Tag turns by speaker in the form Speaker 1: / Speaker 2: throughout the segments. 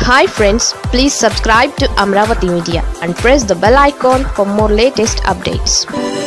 Speaker 1: hi friends please subscribe to Amaravati media and press the bell icon for more latest updates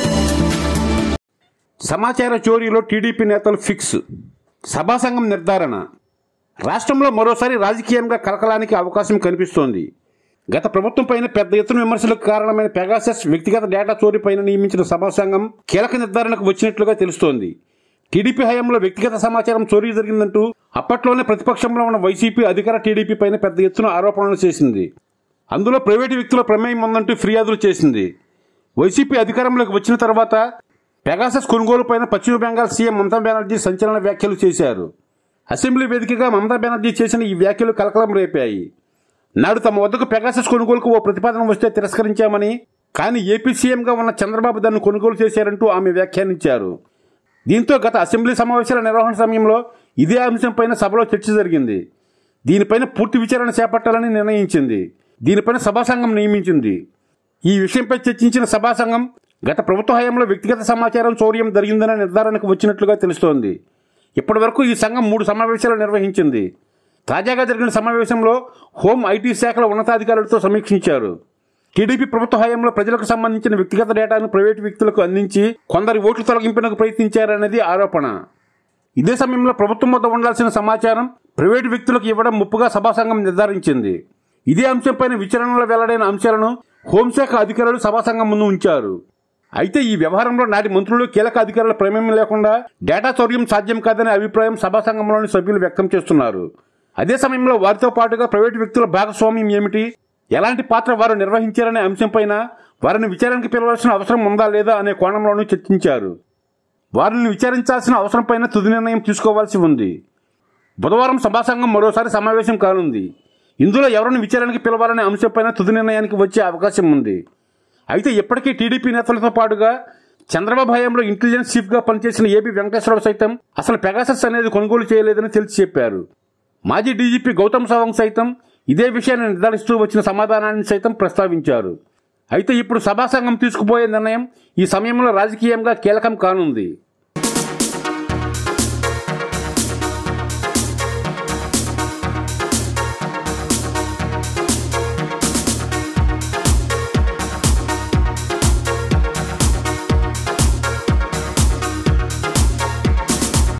Speaker 2: సమాచార చోరీలో TDP నేతలు fix సభా సంఘం నిర్ధారణ రాష్ట్రంలో మరోసారి రాజకీయంగా కలకలానికి అవకాశం కనిపిస్తోంది గత ప్రభుత్వం పైన పెద్ద ఎత్తున విమర్శలకు కారణమైన పెగాసెస్ వ్యక్తిగత డేటా చోరీపైన నియమించిన సభా సంఘం కీలక నిర్ధారణకు వచ్చినట్లుగా తెలుస్తోంది టీడీపీ హయాంలో వ్యక్తిగత సమాచారం చోరీ జరిగిందంటూ అప్పట్లోనే ప్రతిపక్షంలో ఉన్న వైసీపీ అధికార టీడీపీ పైన పెద్ద ఎత్తున ఆరోపణలు చేసింది అందులో ప్రైవేటు వ్యక్తుల ప్రమేయం ఉందంటూ ఫిర్యాదులు చేసింది వైసీపీ అధికారంలోకి వచ్చిన తర్వాత పెగాసస్ కొనుగోలుపైన పశ్చిమ బెంగాల్ సీఎం మమతా బెనర్జీ సంచలన వ్యాఖ్యలు చేశారు అసెంబ్లీ వేదికగా మమతా బెనర్జీ చేసిన ఈ వ్యాఖ్యలు కలకలం రేపాయి నాడు తమ వద్దకు పెగాసస్ కొనుగోలుకు ఓ ప్రతిపాదన వస్తే తిరస్కరించామని కానీ ఏపీ సీఎంగా ఉన్న చంద్రబాబు దాన్ని కొనుగోలు చేశారంటూ ఆమె వ్యాఖ్యానించారు దీంతో గత అసెంబ్లీ సమావేశాల నిర్వహణ సమయంలో ఇదే అంశంపైన సభలో చర్చ జరిగింది దీనిపైన పూర్తి విచారణ చేపట్టాలని నిర్ణయించింది దీనిపైన సభా సంఘం నియమించింది ఈ విషయంపై చర్చించిన సభా సంఘం గత ప్రభుత్వ హయాంలో వ్యక్తిగత సమాచారం చౌర్యం జరిగిందనే నిర్ధారణకు వచ్చినట్లుగా తెలుస్తోంది ఇప్పటివరకు ఈ సంఘం మూడు సమావేశాలు నిర్వహించింది తాజాగా జరిగిన సమావేశంలో హోం ఐటీ శాఖల ఉన్నతాధికారులతో సమీక్షించారు టీడీపీ ప్రభుత్వ హయాంలో ప్రజలకు సంబంధించిన వ్యక్తిగత డేటాను ప్రైవేటు వ్యక్తులకు అందించి కొందరి ఓట్లు తొలగింపునకు ప్రయత్నించారనేది ఆరోపణ ఇదే సమయంలో ప్రభుత్వం వద్ద ఉండాల్సిన సమాచారం ప్రైవేటు వ్యక్తులకు ఇవ్వడం ముప్పుగా సభా సంఘం నిర్ధారించింది ఇదే అంశంపైన విచారణలో వెల్లడైన అంశాలను హోంశాఖ అధికారులు సభా సంఘం ముందు ఉంచారు అయితే ఈ వ్యవహారంలో నాటి మంత్రులు కీలక అధికారుల ప్రమేయం లేకుండా డేటా చౌర్యం సాధ్యం కాదనే అభిప్రాయం సభా సంఘంలోని సభ్యులు వ్యక్తం చేస్తున్నారు అదే సమయంలో వారితో పాటుగా ప్రైవేటు వ్యక్తుల భాగస్వామ్యం ఏమిటి ఎలాంటి పాత్ర వారు నిర్వహించారనే అంశంపైన వారిని విచారణకు పిలవాల్సిన అవసరం ఉందా లేదా అనే కోణంలోనూ చర్చించారు వారిని విచారించాల్సిన అవసరంపైన తుది నిర్ణయం తీసుకోవాల్సి ఉంది బుధవారం సభా సంఘం మరోసారి సమావేశం కానుంది ఇందులో ఎవరిని విచారణకి పిలవాలనే అంశంపైన తుది నిర్ణయానికి వచ్చే అవకాశం ఉంది అయితే ఇప్పటికీ టీడీపీ నేతలతో పాటుగా చంద్రబాబు హయాంలో ఇంటెలిజెన్స్ చీఫ్గా పనిచేసిన ఏపీ వెంకటేశ్వరరావు సైతం అసలు పెగాసస్ అనేది కొనుగోలు చేయలేదని తెలిసి చెప్పారు మాజీ డీజీపీ గౌతమ్ సవాంగ్ సైతం ఇదే విషయాన్ని నిర్ధారిస్తూ వచ్చిన సమాధానాన్ని సైతం ప్రస్తావించారు అయితే ఇప్పుడు సభా సంఘం తీసుకుపోయే నిర్ణయం ఈ సమయంలో రాజకీయంగా కీలకం కానుంది